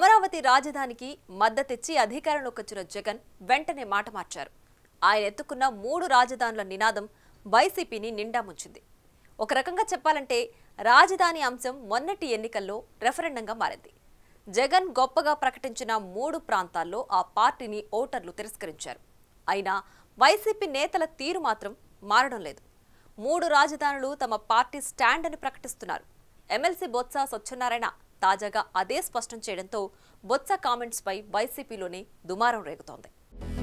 అమరావతి రాజధానికి మద్దతిచ్చి అధికారంలోకి వచ్చిన జగన్ వెంటనే మాట మార్చారు ఆయన ఎత్తుకున్న మూడు రాజధానుల నినాదం వైసీపీని నిండా ముంచింది ఒక రకంగా చెప్పాలంటే రాజధాని అంశం మొన్నటి ఎన్నికల్లో రెఫరెండంగా మారింది జగన్ గొప్పగా ప్రకటించిన మూడు ప్రాంతాల్లో ఆ పార్టీని ఓటర్లు తిరస్కరించారు అయినా వైసీపీ నేతల తీరు మాత్రం మారడం లేదు మూడు రాజధానులు తమ పార్టీ స్టాండ్ అని ప్రకటిస్తున్నారు ఎమ్మెల్సీ బొత్స సత్యనారాయణ తాజాగా అదే స్పష్టం చేయడంతో బొత్స కామెంట్స్ పై వైసీపీలోనే దుమారం రేగుతోంది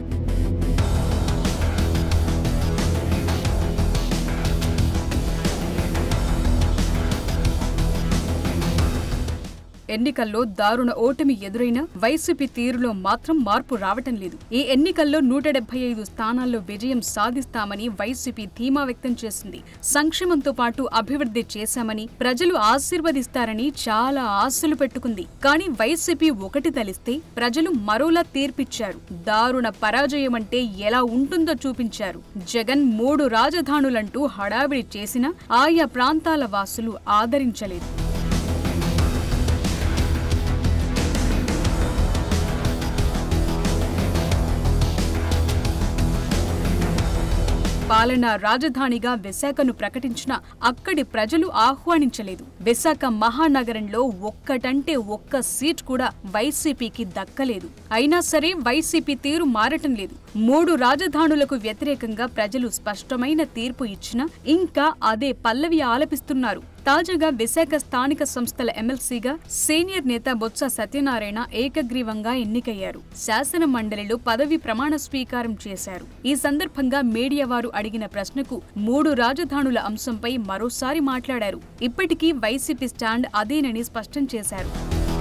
ఎన్నికల్లో దారుణ ఓటమి ఎదురైన వైసీపీ తీరులో మాత్రం మార్పు రావటం లేదు ఈ ఎన్నికల్లో నూట డెబ్బై ఐదు స్థానాల్లో విజయం సాధిస్తామని వైసీపీ ధీమా వ్యక్తం చేసింది సంక్షేమంతో పాటు అభివృద్ధి చేశామని ప్రజలు ఆశీర్వదిస్తారని చాలా ఆశలు పెట్టుకుంది కానీ వైసీపీ ఒకటి తలిస్తే ప్రజలు మరోలా తీర్పిచ్చారు దారుణ పరాజయం అంటే ఎలా ఉంటుందో చూపించారు జగన్ మూడు రాజధానులంటూ హడావిడి చేసినా ఆయా ప్రాంతాల వాసులు ఆదరించలేదు పాలనా రాజధానిగా విశాఖను ప్రకటించిన అక్కడి ప్రజలు ఆహ్వానించలేదు విశాఖ మహానగరంలో ఒక్కటంటే ఒక్క సీట్ కూడా వైసీపీకి దక్కలేదు అయినా సరే వైసీపీ తీరు మారటం లేదు మూడు రాజధానులకు వ్యతిరేకంగా ప్రజలు స్పష్టమైన తీర్పు ఇచ్చినా ఇంకా అదే పల్లవి ఆలపిస్తున్నారు తాజాగా విశాఖ స్థానిక సంస్థల ఎమ్మెల్సీగా సీనియర్ నేత బొత్స సత్యనారాయణ ఏకగ్రీవంగా ఎన్నికయ్యారు శాసన మండలిలో పదవి ప్రమాణ స్వీకారం చేశారు ఈ సందర్భంగా మీడియా వారు అడిగిన ప్రశ్నకు మూడు రాజధానుల అంశంపై మరోసారి మాట్లాడారు ఇప్పటికీ వైసీపీ స్టాండ్ అదేనని స్పష్టం చేశారు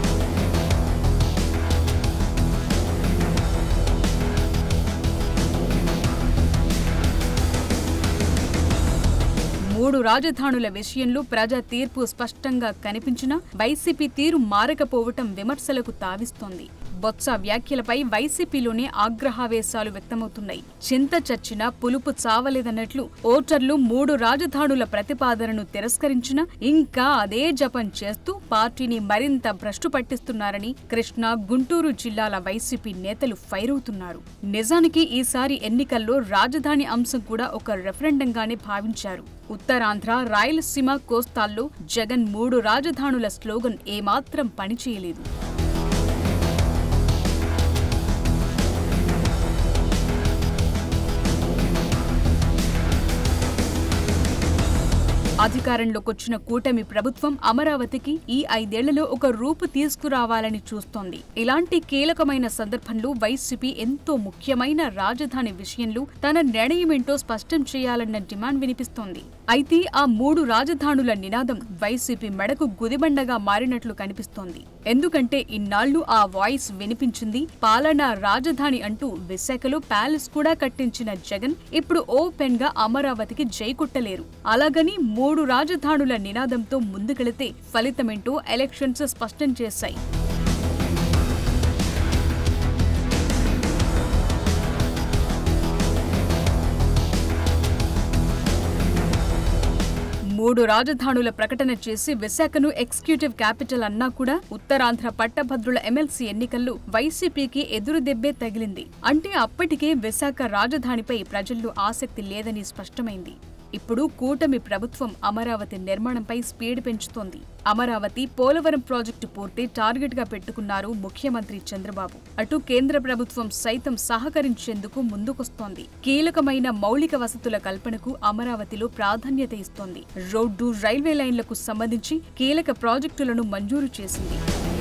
మూడు రాజధానుల విషయంలో ప్రజా తీర్పు స్పష్టంగా కనిపించినా వైసీపీ తీరు మారకపోవటం విమర్శలకు తావిస్తోంది బొత్స వ్యాఖ్యలపై వైసీపీలోనే ఆగ్రహావేశాలు వ్యక్తమవుతున్నాయి చింత చచ్చిన పులుపు చావలేదన్నట్లు ఓటర్లు మూడు రాజధానుల ప్రతిపాదనను తిరస్కరించిన ఇంకా అదే జపం చేస్తూ పార్టీని మరింత భ్రష్టు పట్టిస్తున్నారని కృష్ణా గుంటూరు జిల్లాల వైసీపీ నేతలు ఫైర్ అవుతున్నారు నిజానికి ఈసారి ఎన్నికల్లో రాజధాని అంశం కూడా ఒక రెఫరెండంగానే భావించారు ఉత్తరాంధ్ర రాయలసీమ కోస్తాల్లో జగన్ మూడు రాజధానుల స్లోగన్ ఏమాత్రం పనిచేయలేదు అధికారంలోకొచ్చిన కూటమి ప్రభుత్వం అమరావతికి ఈ ఐదేళ్లలో ఒక రూపు తీసుకురావాలని చూస్తోంది ఇలాంటి కీలకమైన సందర్భంలో వైసీపీ ఎంతో ముఖ్యమైన రాజధాని విషయంలో తన నిర్ణయమేంటో స్పష్టం చేయాలన్న డిమాండ్ వినిపిస్తోంది అయితే ఆ మూడు రాజధానుల నినాదం వైసీపీ మెడకు గుదిబండగా మారినట్లు కనిపిస్తోంది ఎందుకంటే ఇన్నాళ్లు ఆ వాయిస్ వినిపించింది పాలనా రాజధాని అంటూ విశాఖలో ప్యాలెస్ కూడా కట్టించిన జగన్ ఇప్పుడు ఓపెన్ గా అమరావతికి జై కొట్టలేరు అలాగని మూడు రాజధానుల నినాదంతో ముందుకెళితే ఫలితమేంటో ఎలక్షన్స్ స్పష్టం చేశాయి మూడు రాజధానుల ప్రకటన చేసి విశాఖను ఎగ్జిక్యూటివ్ క్యాపిటల్ అన్నా కూడా ఉత్తరాంధ్ర పట్టభద్రుల ఎమ్మెల్సీ ఎన్నికల్లో వైసీపీకి ఎదురు దెబ్బే తగిలింది అంటే అప్పటికే విశాఖ రాజధానిపై ప్రజల్లో ఆసక్తి లేదని స్పష్టమైంది ఇప్పుడు కూటమి ప్రభుత్వం అమరావతి నిర్మాణంపై స్పీడ్ పెంచుతోంది అమరావతి పోలవరం ప్రాజెక్టు పూర్తి టార్గెట్ గా పెట్టుకున్నారు ముఖ్యమంత్రి చంద్రబాబు అటు కేంద్ర ప్రభుత్వం సైతం సహకరించేందుకు ముందుకొస్తోంది కీలకమైన మౌలిక వసతుల కల్పనకు అమరావతిలో ప్రాధాన్యత ఇస్తోంది రోడ్డు రైల్వే లైన్లకు సంబంధించి కీలక ప్రాజెక్టులను మంజూరు చేసింది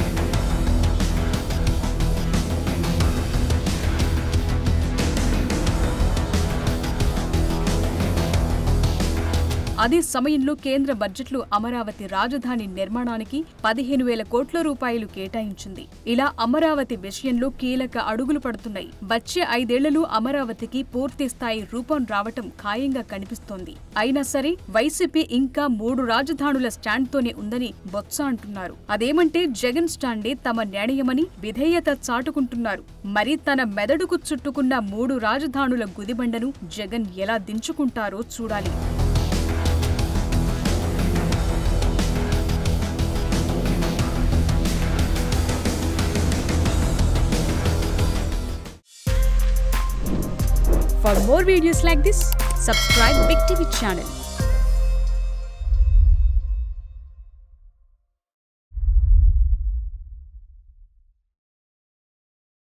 అదే సమయంలో కేంద్ర బడ్జెట్లో అమరావతి రాజధాని నిర్మాణానికి పదిహేను వేల కోట్ల రూపాయలు కేటాయించింది ఇలా అమరావతి విషయంలో కీలక అడుగులు పడుతున్నాయి వచ్చే ఐదేళ్లలో అమరావతికి పూర్తి స్థాయి రూపం రావటం ఖాయంగా కనిపిస్తోంది అయినా సరే వైసీపీ ఇంకా మూడు రాజధానుల స్టాండ్ తోనే ఉందని బొత్స అంటున్నారు అదేమంటే జగన్ స్టాండే తమ నిర్ణయమని విధేయత చాటుకుంటున్నారు మరి తన మెదడుకు చుట్టుకున్న మూడు రాజధానుల గుదిబండను జగన్ ఎలా దించుకుంటారో చూడాలి For more videos like this, subscribe Big TV channel.